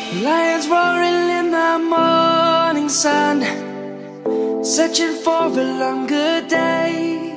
Lions roaring in the morning sun, searching for a longer day.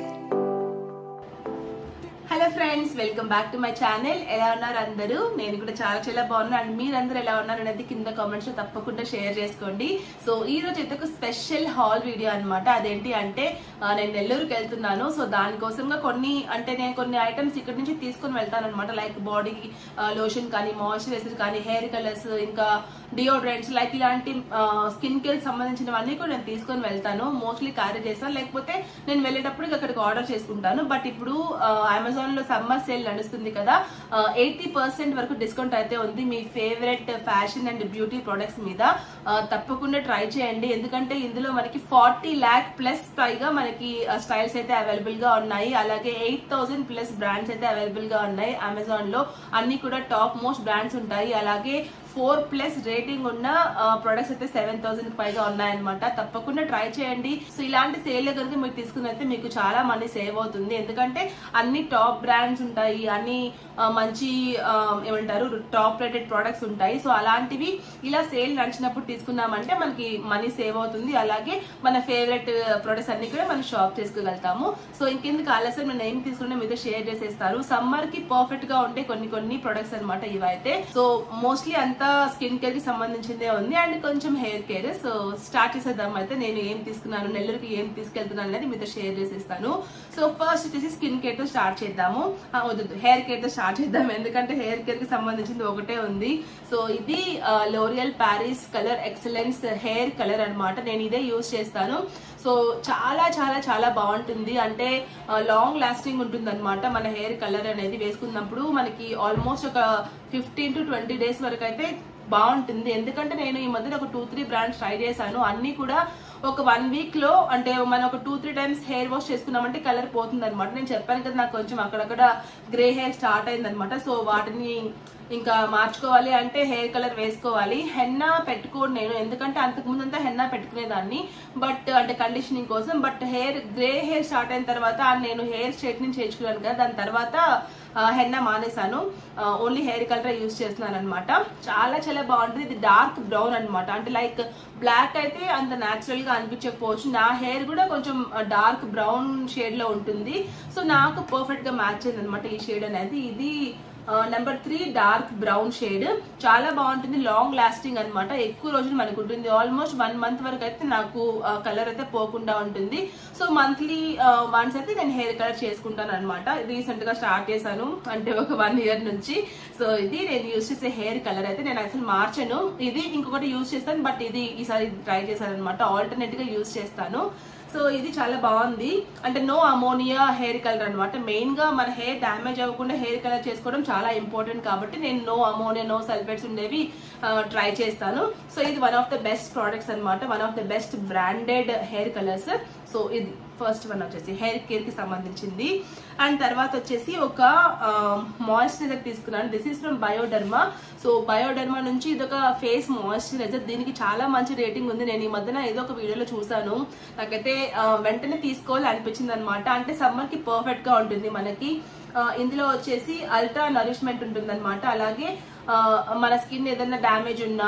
Hello friends welcome back to my channel ఎలా ఉన్నారు అందరూ నేను కూడా చాలా చాలా బాగున్నాను అండ్ మీరందరూ ఎలా ఉన్నారు అనేది కింద కామెంట్స్ లో తప్పకుండా షేర్ చేసుకోండి సో ఈ రోజు అయితే ఒక స్పెషల్ హాల్ వీడియో అన్నమాట అదేంటి అంటే ఆ, నేను నెల్లూరుకి వెళ్తున్నాను సో దానికోసంగా కొన్ని అంటే నేను కొన్ని ఐటమ్స్ ఇక్కడ నుంచి తీసుకొని వెళ్తాను అనమాట లైక్ బాడీ లోషన్ కానీ మాయిశ్చరైజర్ కానీ హెయిర్ కలర్స్ ఇంకా డియోడ్రెంట్స్ లైక్ ఇలాంటి స్కిన్ కేర్ సంబంధించినవన్నీ కూడా నేను తీసుకొని వెళ్తాను మోస్ట్లీ క్యారీ చేస్తాను లేకపోతే నేను వెళ్ళేటప్పుడు ఇక అక్కడికి ఆర్డర్ చేసుకుంటాను బట్ ఇప్పుడు అమెజాన్ లో సమ్మర్ సేల్ నడుస్తుంది కదా ఎయిటీ పర్సెంట్ వరకు డిస్కౌంట్ అయితే ఉంది మీ favourite fashion and beauty products మీద ఆ, తప్పకుండా ట్రై చేయండి ఎందుకంటే ఇందులో మనకి ఫార్టీ ల్యాక్ ప్లస్ పైగా మనకి స్టైల్స్ అయితే అవైలబుల్ గా ఉన్నాయి అలాగే ఎయిట్ థౌసండ్ ప్లస్ బ్రాండ్స్ అయితే అవైలబుల్ గా ఉన్నాయి అమెజాన్ లో అన్ని కూడా టాప్ మోస్ట్ బ్రాండ్స్ ఉంటాయి అలాగే ఫోర్ ప్లస్ రేటింగ్ ఉన్న ప్రొడక్ట్స్ అయితే సెవెన్ థౌసండ్ పైగా ఉన్నాయన్నమాట తప్పకుండా ట్రై చేయండి సో ఇలాంటి సేల్ కనుక మీరు తీసుకున్నైతే మీకు చాలా మనీ సేవ్ అవుతుంది ఎందుకంటే అన్ని టాప్ బ్రాండ్స్ ఉంటాయి అన్ని ఆ, మంచి ఆ, ఏమంటారు టాప్ రేటెడ్ ప్రొడక్ట్స్ ఉంటాయి సో అలాంటివి ఇలా సేల్ నడిచినప్పుడు తీసుకున్నామంటే మనకి మనీ సేవ్ అవుతుంది అలాగే మన ఫేవరెట్ ప్రొడక్ట్స్ అన్ని కూడా మనం షాప్ చేసుకోగలుగుతాము సో ఇంకెందుకు ఆలస్యం నేను ఏం తీసుకున్నా మీతో షేర్ చేసేస్తారు సమ్మర్ కి పర్ఫెక్ట్ గా ఉంటే కొన్ని కొన్ని ప్రొడక్ట్స్ అనమాట ఇవైతే సో మోస్ట్లీ అంతా స్కిన్ కేర్ కి సంబంధించిందే ఉంది అండ్ కొంచెం హెయిర్ కేర్ సో స్టార్ట్ చేసేద్దాం అయితే నేను ఏం తీసుకున్నాను నెల్లూరుకి ఏం తీసుకెళ్తున్నాను అనేది మీతో షేర్ చేసేస్తాను సో ఫస్ట్ వచ్చేసి స్కిన్ కేర్ తో స్టార్ట్ చేద్దాము ఆ, వద్దు హెయిర్ కేర్ తో స్టార్ట్ చేద్దాం ఎందుకంటే హెయిర్ కేర్ కి సంబంధించింది ఒకటే ఉంది సో ఇది L'Oreal Paris colour excellence hair colour అన్నమాట నేను ఇదే యూజ్ చేస్తాను సో చాలా చాలా చాలా బాగుంటుంది అంటే లాంగ్ లాస్టింగ్ ఉంటుంది అనమాట మన హెయిర్ కలర్ అనేది వేసుకున్నప్పుడు మనకి ఆల్మోస్ట్ ఒక ఫిఫ్టీన్ టు ట్వంటీ డేస్ వరకు అయితే బాగుంటుంది ఎందుకంటే నేను ఈ మధ్యన ఒక టూ త్రీ బ్రాండ్స్ ట్రై చేశాను అన్ని కూడా ఒక వన్ వీక్ లో అంటే మనం ఒక two three times hair wash చేసుకున్నామంటే కలర్ పోతుంది అనమాట నేను చెప్పాను కదా నాకు కొంచెం అక్కడక్కడ గ్రే హెయిర్ స్టార్ట్ అయింది అనమాట సో వాటిని ఇంకా మార్చుకోవాలి అంటే హెయిర్ కలర్ వేసుకోవాలి హెన్నా పెట్టుకోను నేను ఎందుకంటే అంతకు ముందంతా హెన్నా పెట్టుకునేదాన్ని బట్ అంటే కండిషనింగ్ కోసం but hair grey hair start అయిన తర్వాత నేను హెయిర్ స్ట్రైట్నింగ్ చేయించుకున్నాను కదా దాని తర్వాత ఆ, హెన్నా మానేశాను ఓన్లీ హెయిర్ కలర్ యూజ్ చేస్తున్నాను అనమాట చాలా చాలా బాగుంటుంది ఇది డార్క్ బ్రౌన్ అన్నమాట అంటే లైక్ బ్లాక్ అయితే అంత న్యాచురల్ గా అనిపించకపోవచ్చు నా హెయిర్ కూడా కొంచెం డార్క్ బ్రౌన్ షేడ్ లో ఉంటుంది సో నాకు పర్ఫెక్ట్ గా మ్యాచ్ అయింది అనమాట ఈ షేడ్ అనేది ఇది number three dark brown shade చాలా బాగుంటుంది లాంగ్ లాస్టింగ్ అన్నమాట ఎక్కువ రోజులు మనకు ఉంటుంది ఆల్మోస్ట్ వన్ మంత్ వరకు అయితే నాకు కలర్ అయితే పోకుండా ఉంటుంది సో మంత్లీ వన్స్ అయితే నేను హెయిర్ కలర్ చేసుకుంటాను అనమాట రీసెంట్ గా స్టార్ట్ చేశాను అంటే ఒక వన్ ఇయర్ నుంచి సో ఇది నేను యూజ్ చేసే హెయిర్ కలర్ అయితే నేను అసలు మార్చను ఇది ఇంకొకటి యూజ్ చేస్తాను బట్ ఇది ఈసారి ట్రై చేశాను అనమాట ఆల్టర్నేట్ గా యూజ్ చేస్తాను సో ఇది చాలా బాగుంది అంటే నో అమోనియా హెయిర్ కలర్ అనమాట మెయిన్ గా మన హెయిర్ డ్యామేజ్ అవ్వకుండా హెయిర్ కలర్ చేసుకోవడం చాలా ఇంపార్టెంట్ కాబట్టి నేను నో అమోనియా నో సల్ఫేట్స్ ఉండేవి ట్రై చేస్తాను సో ఇది one of the best products అనమాట one of the best branded hair colours so ఇది ఫస్ట్ వన్ వచ్చేసి హెయిర్ కేర్ కి సంబంధించింది అండ్ తర్వాత వచ్చేసి ఒక మాయిశ్చరైజర్ తీసుకున్నాను this is from Bioderma so Bioderma నుంచి ఇది ఒక ఫేస్ మాయిశ్చరైజర్ దీనికి చాలా మంచి రేటింగ్ ఉంది నేను ఈ మధ్యన ఏదో ఒక వీడియోలో చూసాను నాకైతే ఆ, వెంటనే తీసుకోవాలి అనిపించింది అనమాట అంటే సమ్మర్ కి పర్ఫెక్ట్ గా ఉంటుంది మనకి ఆ, ఇందులో వచ్చేసి అల్ట్రా నరిష్మెంట్ ఉంటుంది అలాగే ఆ, మన స్కిన్ ఏదైనా డ్యామేజ్ ఉన్నా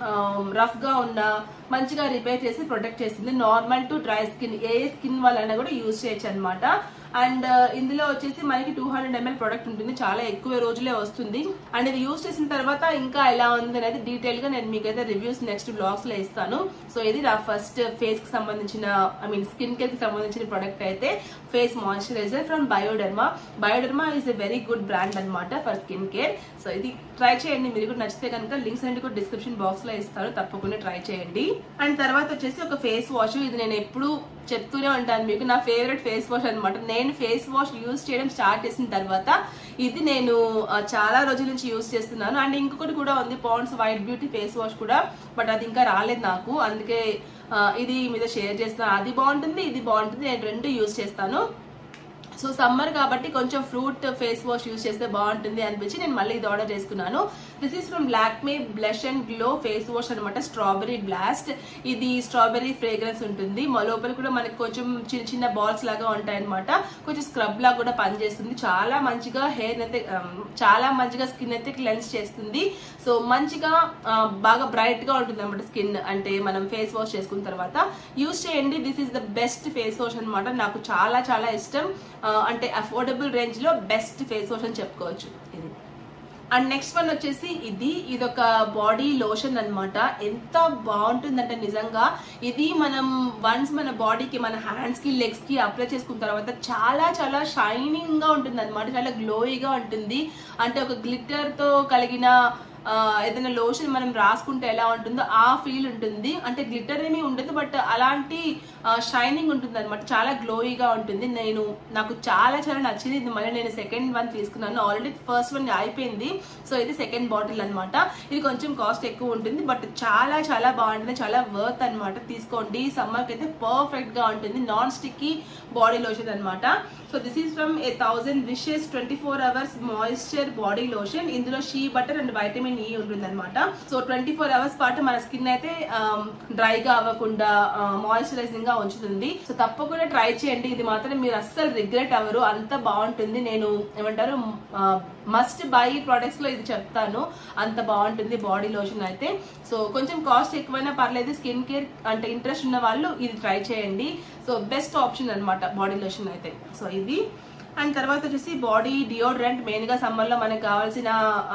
రఫ్ గా ఉన్నా మంచిగా రిపేర్ చేసి ప్రొటెక్ట్ చేస్తుంది నార్మల్ టు డ్రై స్కిన్ ఏ స్కిన్ వాళ్ళైనా కూడా యూజ్ చేయొచ్చు అనమాట అండ్ ఇందులో వచ్చేసి మనకి టూ హండ్రెడ్ ఎంఎల్ ప్రొడక్ట్ ఉంటుంది చాలా ఎక్కువ రోజులే వస్తుంది అండ్ ఇది యూజ్ చేసిన తర్వాత ఇంకా ఎలా ఉంది అనేది డీటెయిల్ గా నేను మీకైతే రివ్యూస్ నెక్స్ట్ బ్లాగ్స్ లో ఇస్తాను సో ఇది నా ఫస్ట్ ఫేస్ కి సంబంధించిన ఐ మీన్ స్కిన్ కేర్ కి సంబంధించిన ప్రొడక్ట్ అయితే face moisturiser from Bioderma Bioderma is a very good brand అనమాట ఫర్ స్కిన్ కేర్ సో ఇది ట్రై చేయండి మీరు కూడా నచ్చితే కనుక లింక్స్ అన్ని కూడా డిస్క్రిప్షన్ బాక్స్ లో ఇస్తారు తప్పకుండా ట్రై చేయండి అండ్ తర్వాత వచ్చేసి ఒక ఫేస్ వాష్ ఇది నేను ఎప్పుడు చెప్తూనే ఉంటాను మీకు నా ఫేవరెట్ ఫేస్ వాష్ అనమాట నేను ఫేస్ వాష్ యూజ్ చేయడం స్టార్ట్ చేసిన తర్వాత ఇది నేను ఆ, చాలా రోజుల నుంచి యూజ్ చేస్తున్నాను అండ్ ఇంకొకటి కూడా ఉంది Pond's white beauty face wash కూడా బట్ అది ఇంకా రాలేదు నాకు అందుకే ఆ, ఇది మీద షేర్ చేస్తున్నాను అది బాగుంటుంది ఇది బాగుంటుంది నేను రెండు యూజ్ చేస్తాను సో సమ్మర్ కాబట్టి కొంచెం ఫ్రూట్ ఫేస్ వాష్ యూస్ చేస్తే బాగుంటుంది అనిపించి నేను మళ్ళీ ఇది ఆర్డర్ చేసుకున్నాను this is from Lakme blush and glow face wash అనమాట స్ట్రాబెరీ బ్లాస్ట్ ఇది స్ట్రాబెరీ ఫ్రేగ్రెన్స్ ఉంటుంది మా లోపల కూడా మనకి కొంచెం చిన్న చిన్న బాల్స్ లాగా ఉంటాయి అనమాట కొంచెం స్క్రబ్ లాగా కూడా పనిచేస్తుంది చాలా మంచిగా హెయిర్ అయితే um, చాలా మంచిగా స్కిన్ అయితే క్లెన్స్ చేస్తుంది సో మంచిగా ఆ, బాగా బ్రైట్ గా ఉంటుంది అనమాట స్కిన్ అంటే మనం ఫేస్ వాష్ చేసుకున్న తర్వాత యూస్ చేయండి this is the best face wash అనమాట నాకు చాలా చాలా ఇష్టం ఆ, అంటే అఫోర్డబుల్ రేంజ్ లో బెస్ట్ ఫేస్ వాష్ అని చెప్పుకోవచ్చు ఇది అండ్ నెక్స్ట్ వన్ వచ్చేసి ఇది ఇది ఒక బాడీ లోషన్ అన్నమాట ఎంత బాగుంటుందంటే నిజంగా ఇది మనం వన్స్ మన బాడీకి మన హ్యాండ్స్ కి లెగ్స్ కి అప్లై చేసుకున్న తర్వాత చాలా చాలా షైనింగ్ గా ఉంటుంది అనమాట చాలా గ్లోయిగా ఉంటుంది అంటే ఒక గ్లిటర్ తో కలిగిన ఆ, ఏదైనా లోషన్ మనం రాసుకుంటే ఎలా ఉంటుందో ఆ ఫీల్ ఉంటుంది అంటే గ్లిటర్ ఏమీ ఉండదు బట్ అలాంటి షైనింగ్ ఉంటుంది అనమాట చాలా గ్లోయిగా ఉంటుంది నేను నాకు చాలా చాలా నచ్చింది ఇది మళ్ళీ నేను సెకండ్ వన్ తీసుకున్నాను ఆల్రెడీ ఫస్ట్ వన్ అయిపోయింది సో ఇది సెకండ్ బాటిల్ అన్నమాట ఇది కొంచెం కాస్ట్ ఎక్కువ ఉంటుంది బట్ చాలా చాలా బాగుంటుంది చాలా వర్త్ అన్నమాట తీసుకోండి సమ్మర్కి అయితే పర్ఫెక్ట్ గా ఉంటుంది నాన్ స్టిక్కీ బాడీ లోషన్ అన్నమాట so this is from a thousand wishes twenty four hours moisture body lotion ఇందులో shea butter and vitamin E ఉంటుంది అనమాట సో ట్వంటీ ఫోర్ అవర్స్ పాటు మన స్కిన్ అయితే డ్రైగా అవ్వకుండా మాయిశ్చరైజింగ్ గా ఉంచుతుంది సో తప్పకుండా ట్రై చేయండి ఇది మాత్రం మీరు అస్సలు రిగ్రెట్ అవ్వరు అంత బాగుంటుంది నేను ఏమంటారు మస్ట్ బై ప్రొడక్ట్స్ లో ఇది చెప్తాను అంత బాగుంటుంది బాడీ లోషన్ అయితే సో కొంచెం కాస్ట్ ఎక్కువైనా పర్లేదు స్కిన్ కేర్ అంటే ఇంట్రెస్ట్ ఉన్న వాళ్ళు ఇది ట్రై చేయండి సో బెస్ట్ ఆప్షన్ అన్నమాట బాడీ లోషన్ అయితే సో ఇది అండ్ తర్వాత వచ్చేసి బాడీ డియోడ్రెంట్ మెయిన్ గా సమ్మర్ లో మనకు కావాల్సిన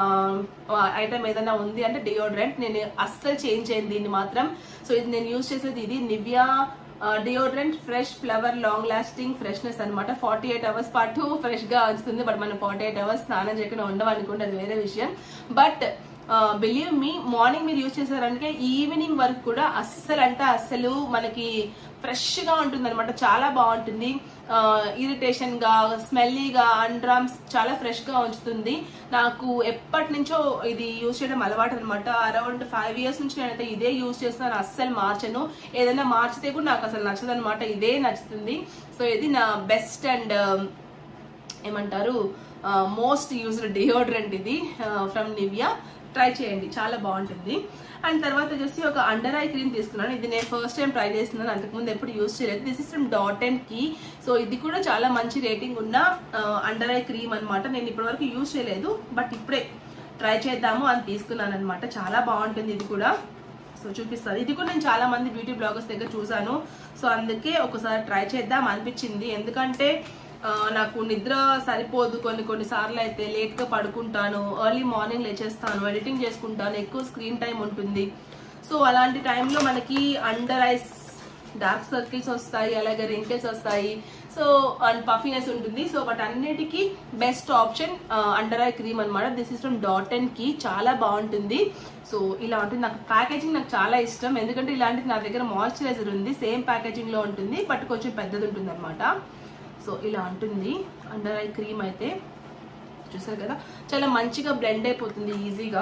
ఐటమ్ ఏదైనా ఉంది అంటే డియోడ్రెంట్ నేను అస్సలు చేంజ్ చేయండి దీన్ని మాత్రం సో ఇది నేను యూజ్ చేసేది ఇది Nivea deodorant fresh flower long lasting freshness అనమాట ఫార్టీ ఎయిట్ అవర్స్ పాటు ఫ్రెష్ గా ఉంచుతుంది బట్ మనం ఫార్టీ ఎయిట్ అవర్స్ స్నానం చేయకుండా ఉండవు అనుకుంటే అది వేరే విషయం బట్ బిలీవ్ మీ మార్నింగ్ మీరు యూజ్ చేశారంటే ఈవినింగ్ వరకు కూడా అస్సలు అంటే అస్సలు మనకి ఫ్రెష్ గా ఉంటుంది అనమాట చాలా బాగుంటుంది ఇరిటేషన్ గా స్మెల్లీగా అండ్రామ్స్ చాలా ఫ్రెష్ గా ఉంచుతుంది నాకు ఎప్పటి నుంచో ఇది యూజ్ చేయడం అలవాటు అనమాట అరౌండ్ ఫైవ్ ఇయర్స్ నుంచి నేనైతే ఇదే యూజ్ చేస్తున్నాను అస్సలు మార్చను ఏదైనా మార్చితే కూడా నాకు అసలు నచ్చదు అనమాట ఇదే నచ్చుతుంది సో ఇది నా బెస్ట్ అండ్ ఏమంటారు మోస్ట్ యూజ్డ్ డియోడ్రెంట్ ఇది ఫ్రమ్ నివియా ట్రై చేయండి చాలా బాగుంటుంది అండ్ తర్వాత వచ్చేసి ఒక అండర్ ఐ క్రీమ్ తీసుకున్నాను ఇది నేను ఫస్ట్ టైం ట్రై చేస్తున్నాను అంతకుముందు ఎప్పుడు యూస్ చేయలేదు this is from Dot and Key so ఇది కూడా చాలా మంచి రేటింగ్ ఉన్న అండర్ ఐ క్రీమ్ అనమాట నేను ఇప్పటివరకు యూస్ చేయలేదు బట్ ఇప్పుడే ట్రై చేద్దాము అని తీసుకున్నాను అనమాట చాలా బాగుంటుంది ఇది కూడా సో చూపిస్తాను ఇది కూడా నేను చాలా మంది బ్యూటీ బ్లాగర్స్ దగ్గర చూసాను సో అందుకే ఒకసారి ట్రై చేద్దాం అనిపించింది ఎందుకంటే ఆ, నాకు నిద్ర సరిపోదు కొన్ని కొన్ని సార్లు అయితే లేట్ గా పడుకుంటాను ఎర్లీ మార్నింగ్ లేచేస్తాను ఎడిటింగ్ చేసుకుంటాను ఎక్కువ స్క్రీన్ టైం ఉంటుంది సో అలాంటి టైంలో మనకి అండర్ ఐస్ డార్క్ సర్కిల్స్ వస్తాయి అలాగే రింకిల్స్ వస్తాయి సో అండ్ పఫీనెస్ ఉంటుంది సో బట్ అన్నిటికీ best option under eye cream అనమాట this is from Dot and Key చాలా బాగుంటుంది సో ఇలా ఉంటుంది నాకు ప్యాకేజింగ్ నాకు చాలా ఇష్టం ఎందుకంటే ఇలాంటిది నా దగ్గర మాయిశ్చరైజర్ ఉంది సేమ్ ప్యాకేజింగ్ లో ఉంటుంది బట్ కొంచెం పెద్దది ఉంటుంది అనమాట సో ఇలా ఉంటుంది అండర్ ఐ క్రీమ్ అయితే చూసారు కదా చాలా మంచిగా బ్లెండ్ అయిపోతుంది ఈజీగా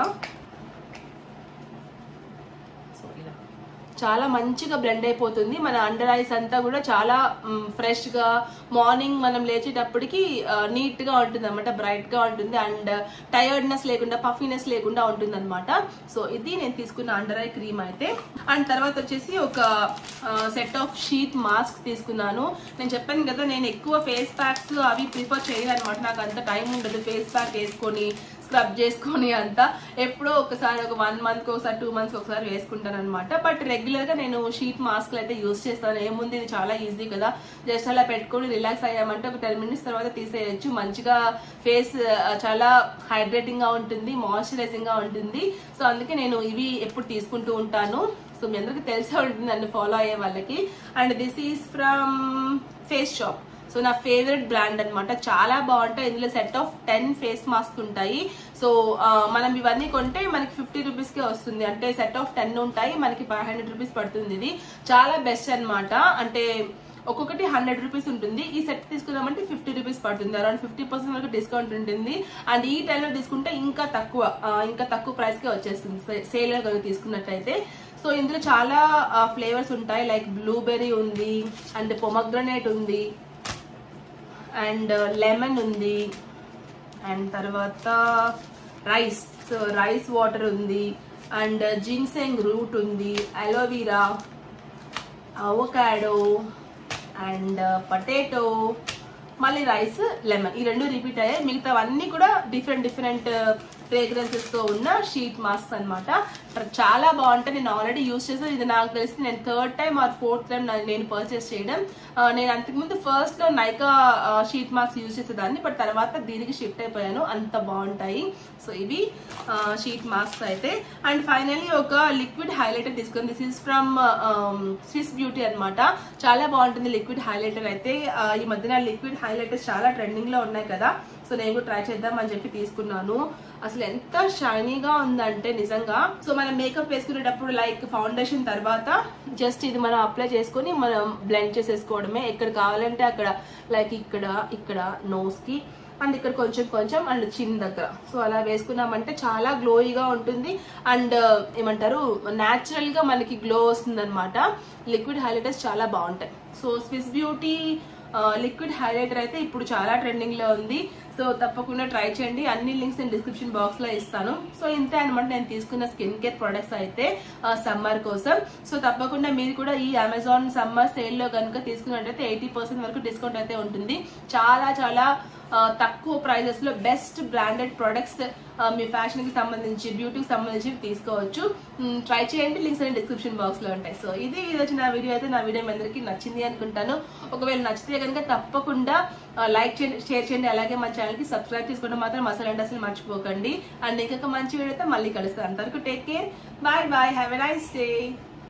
సో ఇలా చాలా మంచిగా బ్లెండ్ అయిపోతుంది మన అండర్ ఐస్ అంతా కూడా చాలా ఫ్రెష్ గా మార్నింగ్ మనం లేచేటప్పటికి నీట్ గా ఉంటుంది అనమాట బ్రైట్ గా ఉంటుంది అండ్ టైర్డ్నెస్ లేకుండా పఫీనెస్ లేకుండా ఉంటుంది అనమాట సో ఇది నేను తీసుకున్న అండర్ ఐ క్రీమ్ అయితే అండ్ తర్వాత వచ్చేసి ఒక సెట్ ఆఫ్ షీట్ మాస్క్ తీసుకున్నాను నేను చెప్పాను కదా నేను ఎక్కువ ఫేస్ ప్యాక్స్ అవి ప్రిఫర్ చేయను అనమాట నాకు అంత టైం ఉండదు ఫేస్ ప్యాక్ వేసుకొని స్క్రబ్ చేసుకొని అంతా ఎప్పుడో ఒకసారి ఒక వన్ మంత్ ఒకసారి టూ మంత్స్ ఒకసారి వేసుకుంటాను అనమాట బట్ రెగ్యులర్ గా నేను షీట్ మాస్క్ అయితే యూస్ చేస్తాను ఏముంది ఇది చాలా ఈజీ కదా జస్ట్ అలా పెట్టుకొని రిలాక్స్ అయ్యామంటే ఒక టెన్ మినిట్స్ తర్వాత తీసేయచ్చు మంచిగా ఫేస్ చాలా హైడ్రేటింగ్ గా ఉంటుంది మాయిశ్చరైజింగ్ గా ఉంటుంది సో అందుకే నేను ఇవి ఎప్పుడు తీసుకుంటూ ఉంటాను సో మీ అందరికి తెలిసే ఉంటుంది నన్ను ఫాలో అయ్యే వాళ్ళకి and this is from Face Shop so నా ఫేవరెట్ బ్రాండ్ అన్నమాట చాలా బాగుంటాయి ఇందులో set of ten face mask ఉంటాయి సో ఆ, మనం ఇవన్నీ కొంటే మనకి ఫిఫ్టీ రూపీస్ కే వస్తుంది అంటే సెట్ ఆఫ్ టెన్ ఉంటాయి మనకి ఫైవ్ హండ్రెడ్ రూపీస్ పడుతుంది ఇది చాలా బెస్ట్ అన్నమాట అంటే ఒక్కొక్కటి హండ్రెడ్ రూపీస్ ఉంటుంది ఈ సెట్ తీసుకున్నామంటే ఫిఫ్టీ రూపీస్ పడుతుంది అరౌండ్ ఫిఫ్టీ పర్సెంట్ వరకు డిస్కౌంట్ ఉంటుంది అండ్ ఈ టైంలో తీసుకుంటే ఇంకా తక్కువ ఆ, ఇంకా తక్కువ ప్రైస్ కే వచ్చేస్తుంది సేల్ కనుక తీసుకున్నట్టయితే సో ఇందులో చాలా ఫ్లేవర్స్ ఉంటాయి లైక్ బ్లూబెర్రీ ఉంది అండ్ పొమగ్రనేట్ ఉంది అండ్ లెమన్ ఉంది అండ్ తర్వాత రైస్ సో రైస్ వాటర్ ఉంది అండ్ జిన్సెంగ్ రూట్ ఉంది అలోవీరా అవకాడో అండ్ పొటాటో మళ్ళీ రైస్ లెమన్ ఈ రెండు రిపీట్ అయ్యాయి మిగతావన్నీ కూడా డిఫరెంట్ డిఫరెంట్ ఫ్రేగ్రెన్సెస్ తో ఉన్న షీట్ మాస్క్ అనమాట చాలా బాగుంటాయి నేను ఆల్రెడీ యూస్ చేసాను ఇది నాకు తెలిసి నేను third time or fourth time నేను పర్చేస్ చేయడం ఆ, నేను అంతకుముందు ఫస్ట్ లో నైకా షీట్ మాస్క్ యూస్ చేసేదాన్ని బట్ తర్వాత దీనికి షిఫ్ట్ అయిపోయాను అంత బాగుంటాయి సో ఇవి షీట్ మాస్క్ అయితే అండ్ ఫైనల్లీ ఒక లిక్విడ్ హైలైటర్ తీసుకుంది this is from Swiss Beauty అన్నమాట చాలా బాగుంటుంది లిక్విడ్ హైలైటర్ అయితే ఆ, ఈ మధ్యన లిక్విడ్ హైలైటర్స్ చాలా ట్రెండింగ్ లో ఉన్నాయి కదా సో నేను కూడా ట్రై చేద్దాం అని చెప్పి తీసుకున్నాను అసలు ఎంత షైనీగా ఉందంటే నిజంగా సో మనం మేకప్ వేసుకునేటప్పుడు లైక్ ఫౌండేషన్ తర్వాత జస్ట్ ఇది మనం అప్లై చేసుకొని మనం బ్లెండ్ చేసేసుకోవడమే ఎక్కడ కావాలంటే అక్కడ లైక్ ఇక్కడ ఇక్కడ నోస్ కి అండ్ ఇక్కడ కొంచెం కొంచెం అండ్ చిన్ దగ్గర సో అలా వేసుకున్నామంటే చాలా గ్లోయిగా ఉంటుంది అండ్ ఏమంటారు న్యాచురల్ గా మనకి గ్లో వస్తుంది అనమాట లిక్విడ్ హైలైటర్స్ చాలా బాగుంటాయి so Swiss Beauty liquid highlighter అయితే ఇప్పుడు చాలా ట్రెండింగ్ లో ఉంది సో తప్పకుండా ట్రై చేయండి అన్ని లింక్స్ నేను డిస్క్రిప్షన్ బాక్స్ లో ఇస్తాను సో ఇంతే అనమాట నేను తీసుకున్న స్కిన్ కేర్ ప్రొడక్ట్స్ అయితే సమ్మర్ కోసం సో తప్పకుండా మీరు కూడా ఈ అమెజాన్ సమ్మర్ సేల్ లో కనుక తీసుకున్నట్టయితే ఎయిటీ పర్సెంట్ వరకు డిస్కౌంట్ అయితే ఉంటుంది చాలా చాలా ఆ, తక్కువ ప్రైజెస్ లో బెస్ట్ బ్రాండెడ్ ప్రొడక్ట్స్ మీ ఫ్యాషన్ కి సంబంధించి బ్యూటీకి సంబంధించి తీసుకోవచ్చు ట్రై చేయండి లింక్స్ అన్ని డిస్క్రిప్షన్ బాక్స్ లో ఉంటాయి సో ఇది ఈ రోజు నా వీడియో అయితే నా వీడియో మీ అందరికీ నచ్చింది అనుకుంటాను ఒకవేళ నచ్చితే కనుక తప్పకుండా లైక్ చేయండి షేర్ చేయండి అలాగే మా ఛానల్ కి సబ్స్క్రైబ్ చేసుకోవడం మాత్రం అసలు అంటే అసలు మర్చిపోకండి అండ్ ఇంకొక మంచి వీడియో అయితే మళ్ళీ కలుస్తాను అంతవరకు take care bye bye have a nice day